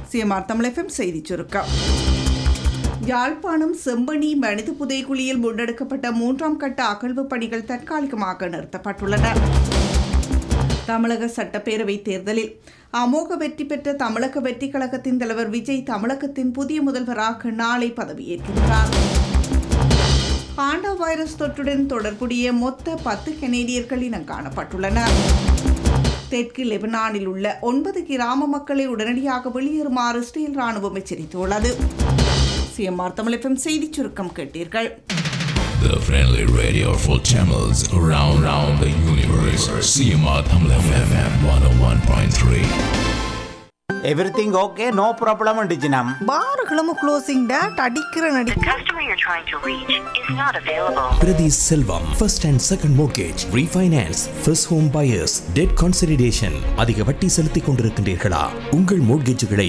CMR தமிழகம் செய்திச் சுருக்கம் யாழ்ப்பாணம் செம்பனி மனித புதைகுழியில் முன்னெடுக்கப்பட்ட மூன்றாம் கட்ட அகழ்வு பணிகள் தற்காலிகமாக நிறுத்தப்பட்டுள்ளன தமிழக சட்டப்பேரவை தேர்தலில் அமோக வெற்றி பெற்ற தமிழக வெற்றி கழகத்தின் தலைவர் விஜய் தமிழகத்தின் புதிய முதல்வராக நாளை பதவியேற்கின்றார் பாண்டா வைரஸ் தொற்றுடன் தொடர்புடைய மொத்த பத்து கனேடியர்கள் இனம் காணப்பட்டுள்ளனர் தெற்கு லெபனானில் உள்ள ஒன்பது கிராம மக்களை உடனடியாக வெளியேறுமாறு இஸ்ரேல் ராணுவம் எச்சரித்துள்ளது சிஎம்ஆர் தமிழகம் செய்திச் சுருக்கம் கேட்டீர்கள் The friendly radio for channels around, around the universe. CMR Tamil FM 101.3. Everything okay no problem டிஜினம் பார்களும் க்ளோசிங் டேட் அடிக்கிற நடி The customer you're trying to reach is not available. Priti Selvam, first and second mortgage, refinance, first home buyers, debt consolidation. அதிக வட்டி செலுத்திக் கொண்டிருக்கின்றீர்களா உங்கள் மோட்கேஜுகளை